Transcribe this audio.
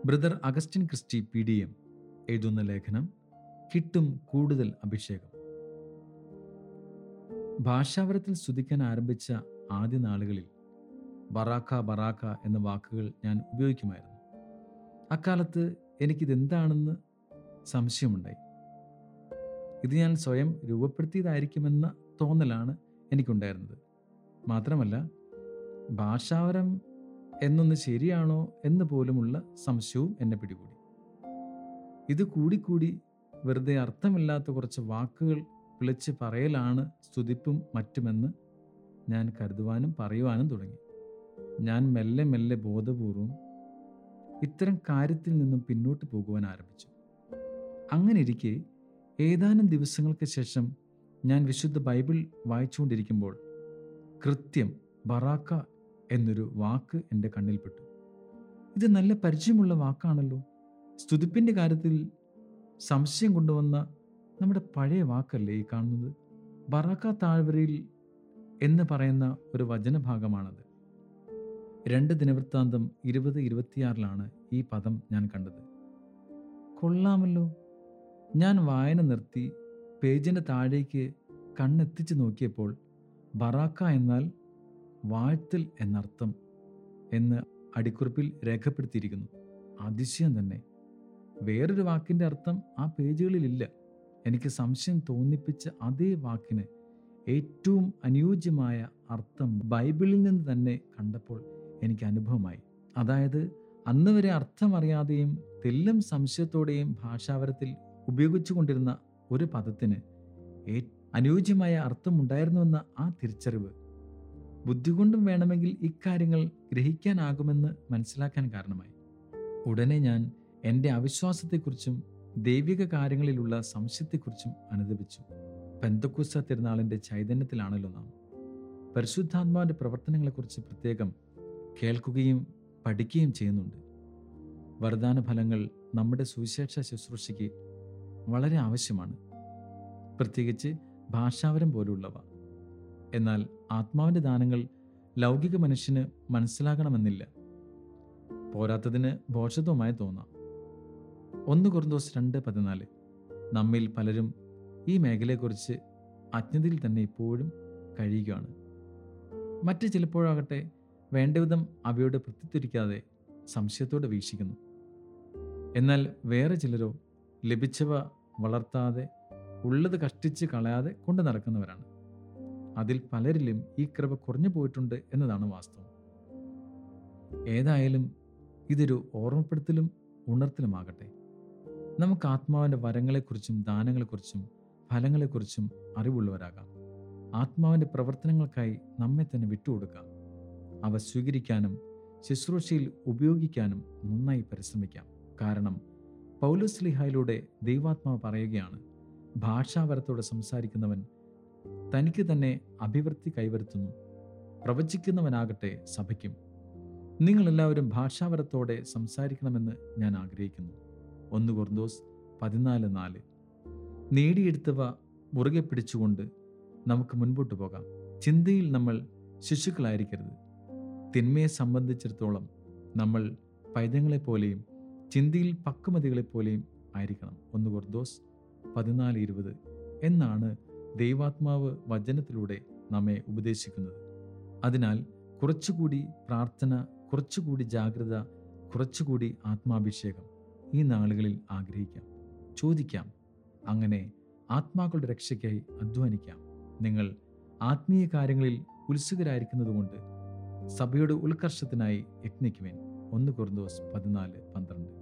brother Augustine Christy P D M എഴുതുന്ന ലേഖനം കിട്ടും കൂടുതൽ അഭിഷേകം ഭാഷാവരത്തിൽ സ്തുതിക്കാൻ ആരംഭിച്ച ആദ്യ നാളുകളിൽ ബറാക്ക ബറാക്ക എന്ന വാക്കുകൾ ഞാൻ ഉപയോഗിക്കുമായിരുന്നു അക്കാലത്ത് എനിക്കിതെന്താണെന്ന് സംശയമുണ്ടായി ഇത് ഞാൻ സ്വയം രൂപപ്പെടുത്തിയതായിരിക്കുമെന്ന തോന്നലാണ് എനിക്കുണ്ടായിരുന്നത് മാത്രമല്ല ഭാഷാവരം എന്നൊന്ന് ശരിയാണോ എന്ന് പോലുമുള്ള സംശയവും എന്നെ പിടികൂടി ഇത് കൂടിക്കൂടി വെറുതെ അർത്ഥമില്ലാത്ത കുറച്ച് വാക്കുകൾ വിളിച്ച് പറയലാണ് സ്തുതിപ്പും മറ്റുമെന്ന് ഞാൻ കരുതുവാനും പറയുവാനും തുടങ്ങി ഞാൻ മെല്ലെ മെല്ലെ ബോധപൂർവം ഇത്തരം കാര്യത്തിൽ നിന്നും പിന്നോട്ട് പോകുവാൻ ആരംഭിച്ചു അങ്ങനെ ഇരിക്കെ ഏതാനും ദിവസങ്ങൾക്ക് ശേഷം ഞാൻ വിശുദ്ധ ബൈബിൾ വായിച്ചുകൊണ്ടിരിക്കുമ്പോൾ കൃത്യം ബറാക്ക എന്നൊരു വാക്ക് എൻ്റെ കണ്ണിൽപ്പെട്ടു ഇത് നല്ല പരിചയമുള്ള വാക്കാണല്ലോ സ്തുതിപ്പിൻ്റെ കാര്യത്തിൽ സംശയം കൊണ്ടുവന്ന നമ്മുടെ പഴയ വാക്കല്ലേ ഈ കാണുന്നത് ബറാക്ക താഴ്വരയിൽ എന്ന് പറയുന്ന ഒരു വചനഭാഗമാണത് രണ്ട് ദിനവൃത്താന്തം ഇരുപത് ഇരുപത്തിയാറിലാണ് ഈ പദം ഞാൻ കണ്ടത് കൊള്ളാമല്ലോ ഞാൻ വായന നിർത്തി പേജിൻ്റെ താഴേക്ക് കണ്ണെത്തിച്ച് നോക്കിയപ്പോൾ ബറാക്ക എന്നാൽ വാഴ്ത്തൽ എന്നർത്ഥം എന്ന് അടിക്കുറിപ്പിൽ രേഖപ്പെടുത്തിയിരിക്കുന്നു അതിശയം തന്നെ വേറൊരു വാക്കിൻ്റെ അർത്ഥം ആ പേജുകളിലില്ല എനിക്ക് സംശയം തോന്നിപ്പിച്ച അതേ വാക്കിന് ഏറ്റവും അനുയോജ്യമായ അർത്ഥം ബൈബിളിൽ നിന്ന് തന്നെ കണ്ടപ്പോൾ എനിക്ക് അനുഭവമായി അതായത് അന്ന് വരെ അർത്ഥമറിയാതെയും തെല്ലും സംശയത്തോടെയും ഭാഷാവരത്തിൽ ഉപയോഗിച്ചുകൊണ്ടിരുന്ന ഒരു പദത്തിന് ഏ അനുയോജ്യമായ അർത്ഥമുണ്ടായിരുന്നുവെന്ന ആ തിരിച്ചറിവ് ബുദ്ധി കൊണ്ടും വേണമെങ്കിൽ ഇക്കാര്യങ്ങൾ ഗ്രഹിക്കാനാകുമെന്ന് മനസ്സിലാക്കാൻ കാരണമായി ഉടനെ ഞാൻ എൻ്റെ അവിശ്വാസത്തെക്കുറിച്ചും ദൈവിക കാര്യങ്ങളിലുള്ള സംശയത്തെക്കുറിച്ചും അനുദപിച്ചു പെന്തക്കുസ തിരുനാളിൻ്റെ ചൈതന്യത്തിലാണല്ലോ നാം പരിശുദ്ധാത്മാവിൻ്റെ പ്രവർത്തനങ്ങളെക്കുറിച്ച് പ്രത്യേകം കേൾക്കുകയും പഠിക്കുകയും ചെയ്യുന്നുണ്ട് വരദാന ഫലങ്ങൾ നമ്മുടെ സുവിശേഷ ശുശ്രൂഷയ്ക്ക് വളരെ ആവശ്യമാണ് പ്രത്യേകിച്ച് ഭാഷാവരം പോലുള്ളവ എന്നാൽ ആത്മാവിൻ്റെ ദാനങ്ങൾ ലൗകിക മനുഷ്യന് മനസ്സിലാകണമെന്നില്ല പോരാത്തതിന് ബോഷത്വമായി തോന്നാം ഒന്ന് കുറുന്തോസ് രണ്ട് പതിനാല് നമ്മിൽ പലരും ഈ മേഖലയെക്കുറിച്ച് അജ്ഞതയിൽ തന്നെ ഇപ്പോഴും കഴിയുകയാണ് മറ്റ് ചിലപ്പോഴാകട്ടെ വേണ്ടവിധം അവയോട് പ്രത്യുത്തിരിക്കാതെ സംശയത്തോടെ വീക്ഷിക്കുന്നു എന്നാൽ വേറെ ചിലരോ ലഭിച്ചവ വളർത്താതെ ഉള്ളത് കഷ്ടിച്ച് കളയാതെ കൊണ്ടു നടക്കുന്നവരാണ് അതിൽ പലരിലും ഈ കൃപ കുറഞ്ഞു പോയിട്ടുണ്ട് എന്നതാണ് വാസ്തവം ഏതായാലും ഇതൊരു ഓർമ്മപ്പെടുത്തലും ഉണർത്തലുമാകട്ടെ നമുക്ക് ആത്മാവിൻ്റെ വരങ്ങളെക്കുറിച്ചും ദാനങ്ങളെക്കുറിച്ചും ഫലങ്ങളെക്കുറിച്ചും അറിവുള്ളവരാകാം ആത്മാവിൻ്റെ പ്രവർത്തനങ്ങൾക്കായി നമ്മെ തന്നെ വിട്ടുകൊടുക്കാം അവ സ്വീകരിക്കാനും ശുശ്രൂഷയിൽ ഉപയോഗിക്കാനും നന്നായി പരിശ്രമിക്കാം കാരണം പൗലസ്ലിഹായിലൂടെ ദൈവാത്മാവ് പറയുകയാണ് ഭാഷാവരത്തോടെ സംസാരിക്കുന്നവൻ തനിക്ക് തന്നെ അഭിവൃദ്ധി കൈവരുത്തുന്നു പ്രവചിക്കുന്നവനാകട്ടെ സഭയ്ക്കും നിങ്ങളെല്ലാവരും ഭാഷാവരത്തോടെ സംസാരിക്കണമെന്ന് ഞാൻ ആഗ്രഹിക്കുന്നു ഒന്ന് കുർദോസ് പതിനാല് നാല് നേടിയെടുത്തവ മുറുകെ പിടിച്ചുകൊണ്ട് നമുക്ക് മുൻപോട്ട് പോകാം ചിന്തയിൽ നമ്മൾ ശിശുക്കളായിരിക്കരുത് തിന്മയെ സംബന്ധിച്ചിടത്തോളം നമ്മൾ പൈതങ്ങളെപ്പോലെയും ചിന്തയിൽ പക്വമതികളെപ്പോലെയും ആയിരിക്കണം ഒന്ന് കുർദോസ് പതിനാല് ഇരുപത് എന്നാണ് ദൈവാത്മാവ് വചനത്തിലൂടെ നമ്മെ ഉപദേശിക്കുന്നത് അതിനാൽ കുറച്ചുകൂടി പ്രാർത്ഥന കുറച്ചുകൂടി ജാഗ്രത കുറച്ചുകൂടി ആത്മാഭിഷേകം ഈ നാളുകളിൽ ആഗ്രഹിക്കാം ചോദിക്കാം അങ്ങനെ ആത്മാക്കളുടെ രക്ഷയ്ക്കായി അധ്വാനിക്കാം നിങ്ങൾ ആത്മീയ കാര്യങ്ങളിൽ ഉത്സുകരായിരിക്കുന്നതുകൊണ്ട് സഭയുടെ ഉത്കർഷത്തിനായി യത്നിക്കുവേൻ ഒന്ന് കുറുന്തോസ് പതിനാല് പന്ത്രണ്ട്